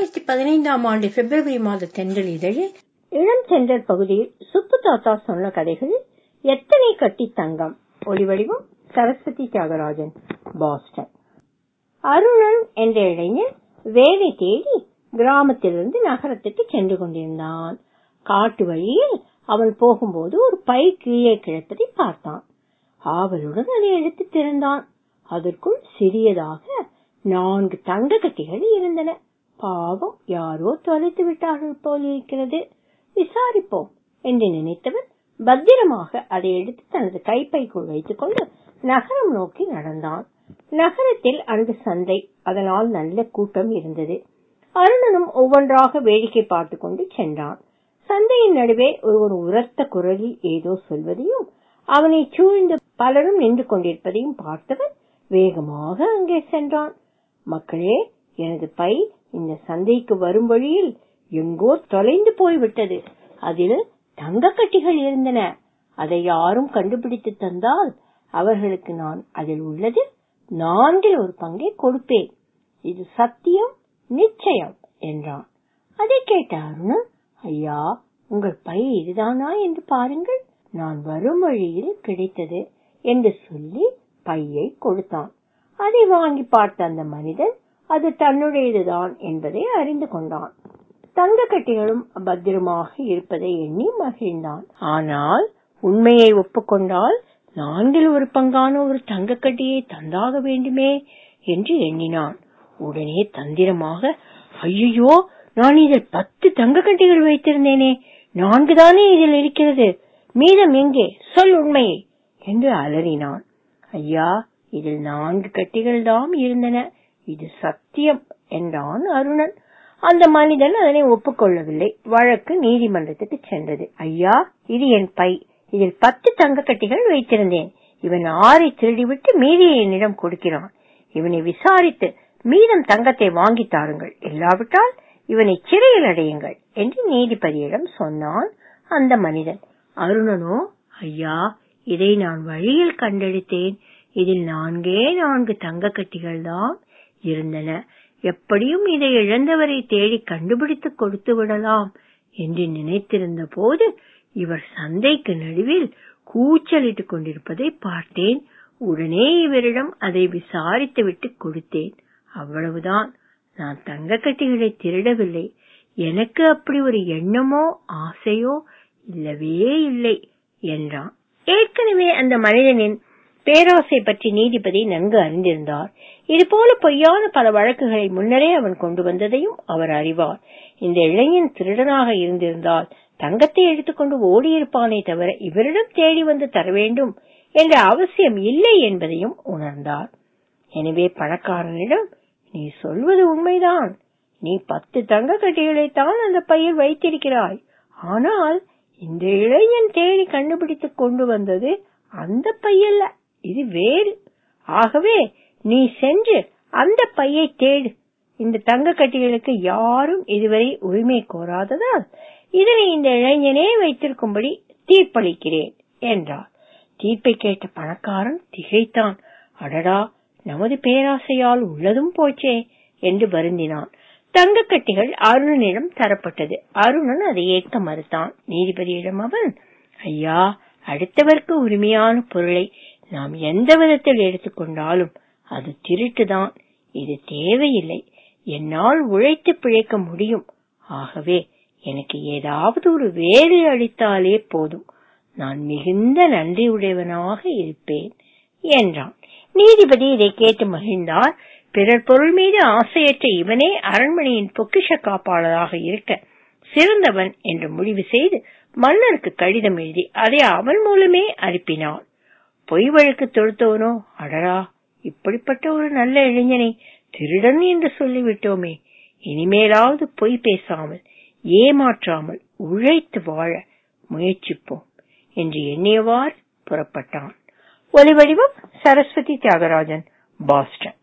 இரண்டாயிரத்தி பதினைந்தாம் ஆண்டு பிப்ரவரி மாத தென்றல் இதழில் இளம் தென்றல் பகுதியில் சுப்பு தாத்தா சொன்ன கதைகளில் எத்தனை கட்டி தங்கம் ஒளிவடிவம் சரஸ்வதி தியாகராஜன் பாஸ்டன் அருணன் என்ற இளைஞன் வேலை தேடி கிராமத்திலிருந்து நகரத்துக்கு சென்று கொண்டிருந்தான் காட்டு வழியில் அவன் போகும்போது ஒரு பை கீழே கிடப்பதை பார்த்தான் ஆவலுடன் அதை எடுத்து திறந்தான் அதற்குள் சிறியதாக நான்கு தங்க கட்டிகள் இருந்தன பாவம் யாரோ தொலைத்து விட்டார்கள் போல் இருக்கிறது விசாரிப்போம் என்று நினைத்தவன் பத்திரமாக அதை எடுத்து தனது கைப்பைக்குள் வைத்துக் கொண்டு நகரம் நோக்கி நடந்தான் நகரத்தில் அன்று சந்தை அதனால் நல்ல கூட்டம் இருந்தது அருணனும் ஒவ்வொன்றாக வேடிக்கை பார்த்து கொண்டு சென்றான் சந்தையின் நடுவே ஒருவர் உரத்த குரலில் ஏதோ சொல்வதையும் அவனை சூழ்ந்து பலரும் நின்று கொண்டிருப்பதையும் பார்த்தவன் வேகமாக அங்கே சென்றான் மக்களே எனது பை இந்த சந்தைக்கு வரும் வழியில் எங்கோ தொலைந்து போய்விட்டது அதில் தங்க கட்டிகள் இருந்தன அதை யாரும் கண்டுபிடித்து தந்தால் அவர்களுக்கு நான் அதில் உள்ளது நான்கில் ஒரு பங்கை கொடுப்பேன் இது சத்தியம் நிச்சயம் என்றான் அதை கேட்ட அருணன் ஐயா உங்கள் பை இதுதானா என்று பாருங்கள் நான் வரும் வழியில் கிடைத்தது என்று சொல்லி பையை கொடுத்தான் அதை வாங்கி பார்த்த அந்த மனிதன் அது தன்னுடையதுதான் என்பதை அறிந்து கொண்டான் தங்க கட்டிகளும் பத்திரமாக இருப்பதை எண்ணி மகிழ்ந்தான் ஆனால் உண்மையை ஒப்புக்கொண்டால் நான்கில் ஒரு பங்கான ஒரு தங்க கட்டியை தந்தாக வேண்டுமே என்று எண்ணினான் உடனே தந்திரமாக ஐயோ நான் இதில் பத்து தங்க கட்டிகள் வைத்திருந்தேனே நான்கு தானே இதில் இருக்கிறது மீதம் எங்கே சொல் உண்மையை என்று அலறினான் ஐயா இதில் நான்கு கட்டிகள் தாம் இருந்தன இது சத்தியம் என்றான் அருணன் அந்த மனிதன் அதனை ஒப்புக்கொள்ளவில்லை வழக்கு நீதிமன்றத்துக்கு சென்றது ஐயா இது என் பை இதில் பத்து தங்க கட்டிகள் வைத்திருந்தேன் இவன் ஆறை திருடிவிட்டு மீதியை என்னிடம் கொடுக்கிறான் இவனை விசாரித்து மீதம் தங்கத்தை வாங்கி தாருங்கள் இல்லாவிட்டால் இவனை சிறையில் அடையுங்கள் என்று நீதிபதியிடம் சொன்னான் அந்த மனிதன் அருணனோ ஐயா இதை நான் வழியில் கண்டெடுத்தேன் இதில் நான்கே நான்கு தங்க கட்டிகள் தான் இருந்தன எப்படியும் இதை இழந்தவரை தேடி கண்டுபிடித்து கொடுத்து விடலாம் என்று நினைத்திருந்த போது இவர் சந்தைக்கு நடுவில் கூச்சலிட்டுக் கொண்டிருப்பதை பார்த்தேன் உடனே இவரிடம் அதை விசாரித்து விட்டு கொடுத்தேன் அவ்வளவுதான் நான் தங்க கட்டிகளை திருடவில்லை எனக்கு அப்படி ஒரு எண்ணமோ ஆசையோ இல்லவே இல்லை என்றான் ஏற்கனவே அந்த மனிதனின் பேராசை பற்றி நீதிபதி நன்கு அறிந்திருந்தார் இதுபோல பொய்யான பல வழக்குகளை முன்னரே அவன் கொண்டு வந்ததையும் அவர் அறிவார் இந்த இளைஞன் திருடனாக இருந்திருந்தால் தங்கத்தை எடுத்துக்கொண்டு ஓடியிருப்பானே தவிர இவரிடம் தேடி வந்து தர வேண்டும் என்ற அவசியம் இல்லை என்பதையும் உணர்ந்தார் எனவே பணக்காரனிடம் நீ சொல்வது உண்மைதான் நீ பத்து தங்க கட்டிகளைத்தான் அந்த பையில் வைத்திருக்கிறாய் ஆனால் இந்த இளைஞன் தேடி கண்டுபிடித்து கொண்டு வந்தது அந்த பையல்ல இது வேறு ஆகவே நீ சென்று அந்த பையை தேடு இந்த தங்க கட்டிகளுக்கு யாரும் இதுவரை உரிமை கோராததால் இதனை இந்த இளைஞனே வைத்திருக்கும்படி தீர்ப்பளிக்கிறேன் என்றார் தீர்ப்பை கேட்ட பணக்காரன் திகைத்தான் அடடா நமது பேராசையால் உள்ளதும் போச்சே என்று வருந்தினான் தங்க கட்டிகள் அருணனிடம் தரப்பட்டது அருணன் அதை ஏற்க மறுத்தான் நீதிபதியிடம் அவன் ஐயா அடுத்தவர்க்கு உரிமையான பொருளை நாம் எந்த விதத்தில் எடுத்துக்கொண்டாலும் அது திருட்டுதான் இது தேவையில்லை என்னால் உழைத்து பிழைக்க முடியும் ஆகவே எனக்கு ஏதாவது ஒரு வேலை அளித்தாலே போதும் நான் மிகுந்த நன்றியுடையவனாக இருப்பேன் என்றான் நீதிபதி இதை கேட்டு மகிழ்ந்தார் பிறர் பொருள் மீது ஆசையற்ற இவனே அரண்மனையின் பொக்கிஷ காப்பாளராக இருக்க சிறந்தவன் என்று முடிவு செய்து மன்னருக்கு கடிதம் எழுதி அதை அவன் மூலமே அனுப்பினான் பொய் வழக்கு தொடுத்தவனோ அடரா இப்படிப்பட்ட ஒரு நல்ல இளைஞனை திருடன் என்று சொல்லிவிட்டோமே இனிமேலாவது பொய் பேசாமல் ஏமாற்றாமல் உழைத்து வாழ முயற்சிப்போம் என்று எண்ணியவாறு புறப்பட்டான் ஒலிவடிவம் சரஸ்வதி தியாகராஜன் பாஸ்டன்